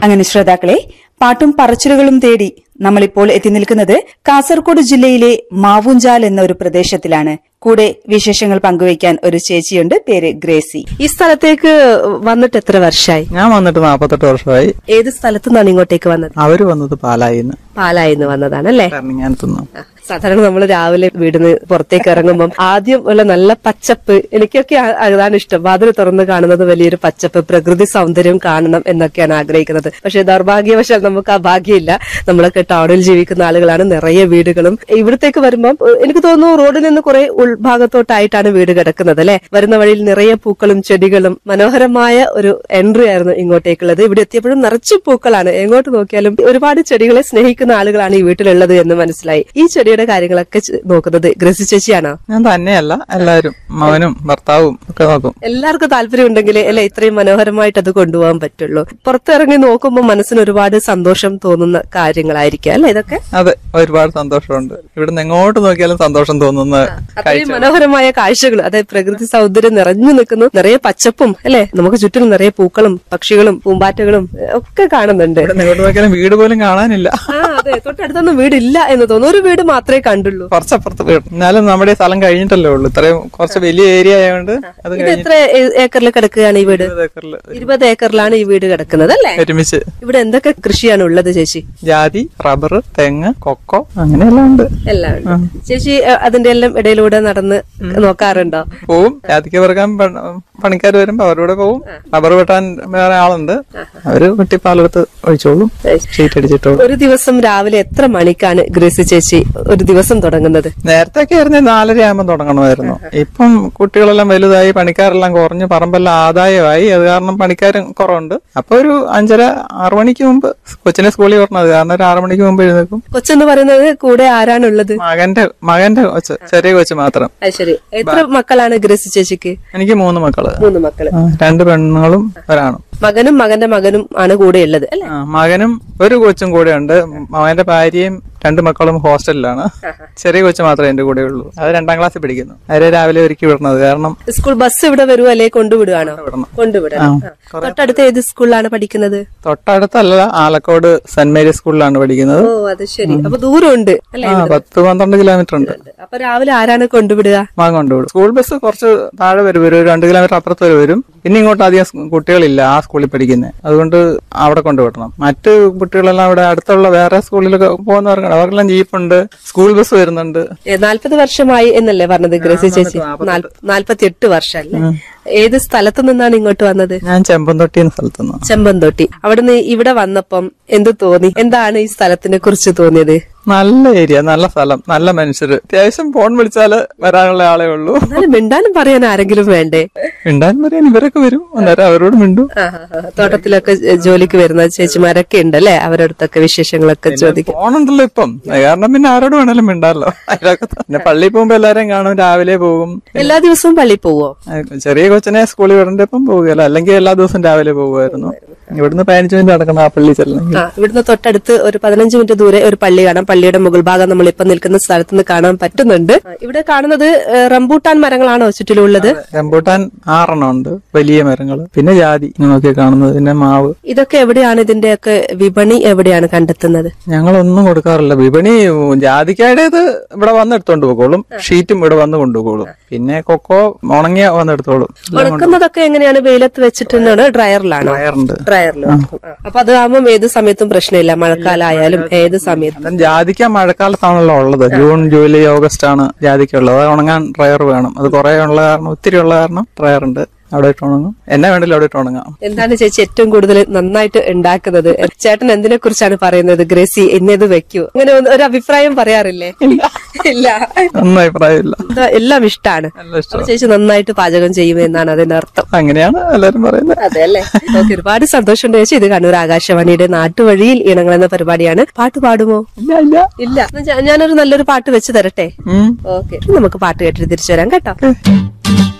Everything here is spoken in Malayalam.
അങ്ങനെ ശ്രോതാക്കളെ പാട്ടും പറച്ചിലുകളും തേടി നമ്മളിപ്പോൾ എത്തി നിൽക്കുന്നത് കാസർഗോഡ് ജില്ലയിലെ മാവുഞ്ചാൽ എന്ന ഒരു പ്രദേശത്തിലാണ് കൂടെ വിശേഷങ്ങൾ പങ്കുവയ്ക്കാൻ ഒരു ചേച്ചിയുണ്ട് പേര് ഗ്രേസി ഈ സ്ഥലത്തേക്ക് വന്നിട്ട് എത്ര വർഷമായി ഞാൻ വന്നിട്ട് നാപ്പത്തെട്ട് വർഷമായി ഏത് സ്ഥലത്തു നിന്നാണ് ഇങ്ങോട്ടേക്ക് വന്നത് അവര് വന്നത് പാലായിന്ന് പാലായിന്ന് വന്നതാണ് അല്ലേ ടർണിങ്ങാനത്തുനിന്ന് സാധാരണ നമ്മൾ രാവിലെ വീടിന് പുറത്തേക്ക് ഇറങ്ങുമ്പോൾ ആദ്യം ഉള്ള നല്ല പച്ചപ്പ് എനിക്കൊക്കെ ആ- അതാണ് ഇഷ്ടം വാതിൽ തുറന്ന് കാണുന്നത് വലിയൊരു പച്ചപ്പ് പ്രകൃതി സൗന്ദര്യം കാണണം എന്നൊക്കെയാണ് ആഗ്രഹിക്കുന്നത് പക്ഷെ ദൗർഭാഗ്യവശാൽ നമുക്ക് ആ ഭാഗ്യമില്ല നമ്മളൊക്കെ ടൗണിൽ ജീവിക്കുന്ന ആളുകളാണ് നിറയെ വീടുകളും ഇവിടത്തേക്ക് വരുമ്പോൾ ഏഹ്, എനിക്ക് തോന്നുന്നു റോഡിൽ നിന്ന് കുറെ ഉൾഭാഗത്തോട്ടായിട്ടാണ് വീട് കിടക്കുന്നത് അല്ലെ വരുന്ന വഴിയിൽ നിറയെ പൂക്കളും ചെടികളും മനോഹരമായ ഒരു എൻട്രി ആയിരുന്നു ഇങ്ങോട്ടേക്കുള്ളത് ഇവിടെ എത്തിയപ്പോഴും നിറച്ചു പൂക്കളാണ് എങ്ങോട്ട് നോക്കിയാലും ഒരുപാട് ചെടികളെ സ്നേഹിക്കുന്ന ആളുകളാണ് ഈ വീട്ടിലുള്ളത് എന്ന് മനസ്സിലായി ഈ ചെടിയുടെ കാര്യങ്ങളൊക്കെ ചെ- നോക്കുന്നത് ഗ്രസി ചേച്ചിയാണോ ഞാൻ തന്നെയല്ല എല്ലാവരും മകനും ഭർത്താവും ഒക്കെ നോക്കും എല്ലാവർക്കും താല്പര്യം ഉണ്ടെങ്കിൽ അല്ലെ ഇത്രയും മനോഹരമായിട്ട് അത് കൊണ്ടുപോകാൻ പറ്റുള്ളൂ പുറത്തിറങ്ങി നോക്കുമ്പോൾ മനസ്സിന് ഒരുപാട് സന്തോഷം തോന്നുന്ന കാര്യങ്ങളായിരിക്കും അല്ലെ ഇതൊക്കെ അതെ ഒരുപാട് സന്തോഷമുണ്ട് ഇവിടുന്ന് എങ്ങോട്ട് നോക്കിയാലും സന്തോഷം തോന്നുന്ന അത്രയും മനോഹരമായ കാഴ്ചകൾ അതായത് പ്രകൃതി സൗന്ദര്യം നിറഞ്ഞു നിൽക്കുന്നു നിറയെ പച്ചപ്പും അല്ലെ നമുക്ക് ചുറ്റിലും നിറയെ പൂക്കളും പക്ഷികളും പൂമ്പാറ്റകളും ഏ, ഒക്കെ കാണുന്നുണ്ട് ഇവിടുന്ന് എങ്ങോട്ട് നോക്കിയാലും വീട് പോലും കാണാനില്ല ആ അതെ തൊട്ടടുത്തൊന്നും വീടില്ല എന്ന് തോന്നുന്നു ഒരു വീട് മാത്രമേ കണ്ടുള്ളൂ കുറച്ചപ്പുറത്ത് വീട് എന്നാലും നമ്മുടെ ഈ സ്ഥലം കഴിഞ്ഞിട്ടല്ലേ ഉള്ളൂ ഇത്രയും കുറച്ച് വലിയ ഏരിയ ആയതുകൊണ്ട് അത് ഇത് എത്ര ഏ- ഏക്കറിൽ കിടക്കുകയാണ് ഈ വീട് ഇരുപത് ഏക്കറില് ഇരുപത് ഏക്കറിലാണ് ഈ വീട് കിടക്കുന്നത് അല്ലേ ഒരുമിച്ച് ഇവിടെ എന്തൊക്കെ കൃഷിയാണ് ഉള്ളത് ചേച്ചി ജാതി റബ്ബർ തെങ്ങ് കൊക്കോ അങ്ങനെയെല്ലാം ഉണ്ട് എല്ലാം ഉണ്ട്. ചേച്ചി ഏ, അതിന്റെ എല്ലാം ഇടയിലൂടെ നടന്ന് നോക്കാറുണ്ടോ പോവും ജാതിക്ക് പെറുക്കാൻ പണിക്കാർ വരുമ്പോ അവരോട് പോവും റബ്ബർ വെട്ടാൻ വേറെ ആളുണ്ട് അവര് വെട്ടിപ്പാലെടുത്ത് ഒഴിച്ചോളും ഷീറ്റ് അടിച്ചിട്ടോളും ഒരു ദിവസം രാവിലെ എത്ര മണിക്കാണ് ഗ്രേസി ചേച്ചി ഒരു ദിവസം തുടങ്ങുന്നത് നേരത്തെ ഒക്കെ ആയിരുന്നു നാലര ആകുമ്പോൾ തുടങ്ങണമായിരുന്നു ഇപ്പം കുട്ടികളെല്ലാം വലുതായി പണിക്കാരെല്ലാം കുറഞ്ഞ് പറമ്പെല്ലാം ആദായമായി അത് കാരണം പണിക്കാരും കുറവുണ്ട് അപ്പൊ ഒരു അഞ്ചര ആറു മണിക്ക് മുമ്പ് കൊച്ചിനെ സ്കൂളിൽ വരണത് കാരണം ഒരു ആറു മണിക്ക് മുമ്പ് എഴുന്നേക്കും കൊച്ചെന്ന് പറയുന്നത് കൂടെ ആരാണുള്ളത് മകന്റെ മകന്റെ കൊച്ച് ചെറിയ കൊച്ച് മാത്രം അത് ശരി എത്ര മക്കളാണ് ഗ്രേസി ചേച്ചിക്ക് എനിക്ക് മൂന്ന് മക്കള് മൂന്ന് മക്കള് ആ, രണ്ട് പെണ്ണുങ്ങളും ഒരാണും മകനും മകന്റെ മകനും ആണ് കൂടെ ഉള്ളത് അല്ലെ ആ, മകനും ഒരു കൊച്ചും കൂടെ ഉണ്ട് മകന്റെ ഭാര്യയും രണ്ട് മക്കളും ഹോസ്റ്റലിലാണ് ചെറിയ കൊച്ചു മാത്രമേ എന്റെ കൂടെ ഉള്ളൂ അത് രണ്ടാം ക്ലാസ്സിൽ പഠിക്കുന്നു അവരെ രാവിലെ ഒരുക്കി വിടണത് കാരണം സ്കൂൾ ബസ് ഇവിടെ വരുമോ അല്ലെ കൊണ്ടുവിടുവാണോ വിടണം. കൊണ്ടുവിടണം ആ. തൊട്ടടുത്ത് ഏത് സ്കൂളിലാണ് പഠിക്കുന്നത് തൊട്ടടുത്തല്ല ആലക്കോട് സെന്റ് മേരീസ് സ്കൂളിലാണ് പഠിക്കുന്നത് ഓ അത് ശരി അപ്പൊ ദൂരമുണ്ട് അല്ലെ ആ പത്ത് പന്ത്രണ്ട് കിലോമീറ്റർ ഉണ്ട് അപ്പൊ രാവിലെ ആരാണ് കൊണ്ടുവിടുക മാങ്ങ കൊണ്ടുവിടും സ്കൂൾ ബസ് കുറച്ച് താഴെ വരും ഒരു രണ്ട് കിലോമീറ്റർ അപ്പുറത്ത് വരെ വരും പിന്നെ ഇങ്ങോട്ട് അധികം സ് കുട്ടികളില്ല ആ സ്കൂളിൽ പഠിക്കുന്നത് അതുകൊണ്ട് അവിടെ കൊണ്ടുവിടണം മറ്റ് കുട്ടികളെല്ലാം ഇവിടെ അടുത്തുള്ള വേറെ സ്കൂളിലൊക്കെ പോകുന്നവർക്കാണ് അവർക്കെല്ലാം ജീപ്പുണ്ട് സ്കൂൾ ബസ് വരുന്നുണ്ട് നാൽപ്പത് വർഷമായി എന്നല്ലേ പറഞ്ഞത് ഗ്രസി ചേച്ചി നാൽപ്പത്തി എട്ട് വർഷം അല്ലേ ഏത് സ്ഥലത്തു നിന്നാണ് ഇങ്ങോട്ട് വന്നത് ഞാൻ ചെമ്പന്തൊട്ടി എന്ന സ്ഥലത്തുനിന്ന് ചെമ്പന്തൊട്ടി അവിടുന്ന് ഇവിടെ വന്നപ്പം എന്ത് തോന്നി എന്താണ് ഈ സ്ഥലത്തിനെ കുറിച്ച് തോന്നിയത് നല്ല ഏരിയ നല്ല സ്ഥലം നല്ല മനുഷ്യര് അത്യാവശ്യം ഫോൺ വിളിച്ചാല് വരാനുള്ള ആളേ ഉള്ളൂ എന്നാലും മിണ്ടാനും പറയാൻ ആരെങ്കിലും വേണ്ടേ മിണ്ടാൻ പറയാൻ ഇവരൊക്കെ വരും അന്നേരം അവരോട് മിണ്ടും ആ, ആ, ആ. തോട്ടത്തിലൊക്കെ ജ- ജോലിക്ക് വരുന്ന ചേച്ചിമാരൊക്കെ ഉണ്ട് അല്ലെ അവരടുത്തൊക്കെ വിശേഷങ്ങളൊക്കെ ചോദിക്കും ഫോണുണ്ടല്ലോ ഇപ്പം അത് കാരണം പിന്നെ ആരോട് വേണേലും മിണ്ടാലോ അതിലൊക്കെ പിന്നെ പള്ളിയിൽ പോകുമ്പോ എല്ലാരെയും കാണും രാവിലെ പോകും എല്ലാ ദിവസവും പള്ളി പോവോ ആ, ചെറിയ കൊച്ചിനെ സ്കൂളിൽ വിടേണ്ടപ്പം പോവുകയല്ല അല്ലെങ്കിൽ എല്ലാ ദിവസവും രാവിലെ പോകുമായിരുന്നു ഇവിടുന്ന് പതിനഞ്ച് മിനിറ്റ് നടക്കണം ആ പള്ളി ചെല്ലണമെങ്കിൽ ആ ഇവിടുന്ന് തൊട്ടടുത്ത് ഒരു പതിനഞ്ച് മിനിറ്റ് ദൂരെ ഒരു പള്ളി കാണാം പള്ളിയുടെ മുകൾ ഭാഗം നമ്മൾ ഇപ്പൊ നിൽക്കുന്ന സ്ഥലത്ത് നിന്ന് കാണാൻ പറ്റുന്നുണ്ട് ആ, ഇവിടെ കാണുന്നത് ഏ, റംബൂട്ടാൻ മരങ്ങളാണോ ചുറ്റിലുള്ളത് റംബൂട്ടാൻ ആറെണ്ണം ഉണ്ട് വലിയ മരങ്ങൾ പിന്നെ ജാതി നോക്കിയാ കാണുന്നത് പിന്നെ മാവ് ഇതൊക്കെ എവിടെയാണ് ഇതിന്റെയൊക്കെ വിപണി എവിടെയാണ് കണ്ടെത്തുന്നത് ഞങ്ങളൊന്നും കൊടുക്കാറില്ല വിപണി ജാതിക്കാടേത് ഇവിടെ വന്ന് എടുത്തോണ്ട് പോകോളും ഷീറ്റും ഇവിടെ വന്ന് കൊണ്ടുപോകും പിന്നെ കൊക്കോ ഉണങ്ങിയ വന്ന് എടുത്തോളും ഉണക്കുന്നതൊക്കെ എങ്ങനെയാണ് വെയിലത്ത് വെച്ചിട്ടാണ് ഡ്രയറിലാണോ വയറുണ്ട് ഡ്രയറിൽ അപ്പൊ അത് ആകുമ്പോൾ ഏത് സമയത്തും പ്രശ്നമില്ല മഴക്കാലായാലും ഏത് സമയത്തും അന്നേരം ജാതിക്ക മഴക്കാലത്താണല്ലോ ഉള്ളത് ജൂൺ ജൂലൈ ഓഗസ്റ്റ് ആണ് ജാതിക്ക ഉള്ളത് അത് ഉണങ്ങാൻ ഡ്രയർ വേണം അത് കുറെ ഉള്ള കാരണം ഒത്തിരി ഉള്ള കാരണം ഡ്രയർ ഉണ്ട് അവിടെ ഇട്ട് ഉണങ്ങും എന്നെ വേണ്ടില്ല അവിടെ ഇട്ട് ഉണങ്ങാം എന്താണ് ചേച്ചി ഏറ്റവും കൂടുതൽ നന്നായിട്ട് ഉണ്ടാക്കുന്നത് ചേട്ടൻ എന്തിനെ കുറിച്ചാണ് പറയുന്നത് ഗ്രേസി ഇന്നത് വെക്കൂ അങ്ങനെ ഒന്ന് ഒരു അഭിപ്രായം പറയാറില്ലേ ഇല്ല ഒന്നും അഭിപ്രായമില്ല ഇത് എല്ലാം ഇഷ്ടമാണ് നല്ല ഇഷ്ടം അപ്പൊ ചേച്ചി നന്നായിട്ട് പാചകം ചെയ്യുമെന്നാണ് അതിന്റെ അർത്ഥം അങ്ങനെയാണ് എല്ലാരും പറയുന്നത് അതെ അല്ലേ ഓക്കെ ഒരുപാട് സന്തോഷമുണ്ട് ചേച്ചി ഇത് കണ്ണൂർ ആകാശവാണിയുടെ നാട്ടുവഴിയിൽ ഇണങ്ങൾ എന്ന പരിപാടിയാണ് പാട്ട് പാടുമോ ഇല്ല ഇല്ല ഇല്ല എന്നാ ഞാ- ഞാനൊരു നല്ലൊരു പാട്ട് വെച്ച് തരട്ടെ ഉം ഓക്കെ നമുക്ക് പാട്ട് കേട്ടിട്ട് തിരിച്ചു വരാം കേട്ടോ